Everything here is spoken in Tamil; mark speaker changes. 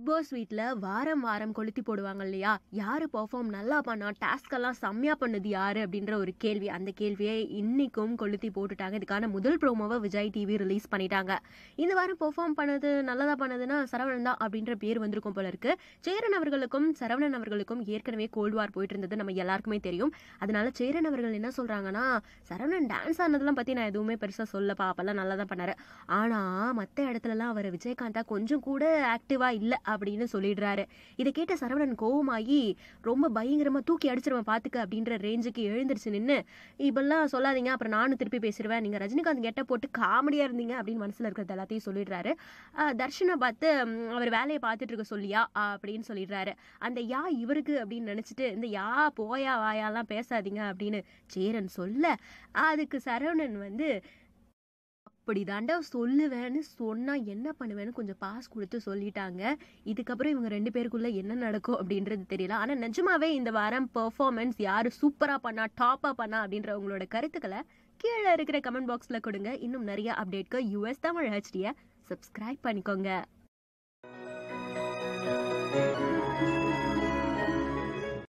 Speaker 1: பாஸ் வீட்டில் வாரம் வாரம் கொளுத்தி போடுவாங்க இல்லையா யார் பெர்ஃபார்ம் நல்லா பண்ணா டாஸ்க் எல்லாம் செம்மையாக பண்ணது யாரு அப்படின்ற ஒரு கேள்வி அந்த கேள்வியை இன்னைக்கும் கொளுத்தி போட்டுட்டாங்க இதுக்கான முதல் ப்ரோமோவை விஜய் டிவி ரிலீஸ் பண்ணிட்டாங்க இந்த வாரம் பெர்ஃபார்ம் பண்ணது நல்லதா பண்ணதுன்னா சரவணன் தான் அப்படின்ற பேர் வந்திருக்கும் போல இருக்கு சேரன் அவர்களுக்கும் சரவணன் அவர்களுக்கும் ஏற்கனவே கோல்டு வார் போயிட்டு இருந்தது நம்ம எல்லாருக்குமே தெரியும் அதனால சேரன் அவர்கள் என்ன சொல்றாங்கன்னா சரவணன் டான்ஸ் ஆனதெல்லாம் பத்தி நான் எதுவுமே பெருசா சொல்லப்பா அப்பெல்லாம் நல்லா தான் பண்ணாரு ஆனா மற்ற இடத்துலலாம் அவர் விஜயகாந்தா கொஞ்சம் கூட ஆக்டிவா இல்ல அப்படின்னு சொல்லிடுறாரு இதை கேட்ட சரவணன் கோவமாகி ரொம்ப பயங்கரமா தூக்கி அடிச்சிருவேன் பாத்துக்க அப்படின்ற ரேஞ்சுக்கு எழுந்திருச்சு நின்று இப்பெல்லாம் சொல்லாதீங்க அப்புறம் நானும் திருப்பி பேசிடுவேன் நீங்க ரஜினிகாந்த் கெட்ட போட்டு காமெடியா இருந்தீங்க அப்படின்னு மனசுல இருக்கிறது எல்லாத்தையும் சொல்லிடுறாரு ஆஹ் தர்ஷனை பார்த்து ம், அவர் வேலையை பார்த்துட்டு இருக்க சொல்லியா அப்படின்னு சொல்லிடுறாரு அந்த யா இவருக்கு அப்படின்னு நினைச்சிட்டு இந்த யா போயா வாயாலாம் பேசாதீங்க அப்படின்னு சேரன் சொல்ல அதுக்கு சரவணன் வந்து அப்படி தாண்டா சொல்லுவேன்னு சொன்னா என்ன பண்ணுவேன்னு கொஞ்சம் பாஸ் கொடுத்து சொல்லிட்டாங்க இதுக்கப்புறம் இவங்க ரெண்டு பேருக்குள்ள என்ன நடக்கும் அப்படின்றது தெரியல ஆனா நிஜமாவே இந்த வாரம் பெர்ஃபார்மன்ஸ் யாரு சூப்பரா பண்ணா டாப்பா பண்ணா அப்படின்ற உங்களோட கருத்துக்களை கீழே இருக்கிற கமெண்ட் பாக்ஸ்ல கொடுங்க இன்னும் நிறைய அப்டேட்க்கு யூஎஸ் தமிழ் ஹெச்டியை சப்ஸ்கிரைப் பண்ணிக்கோங்க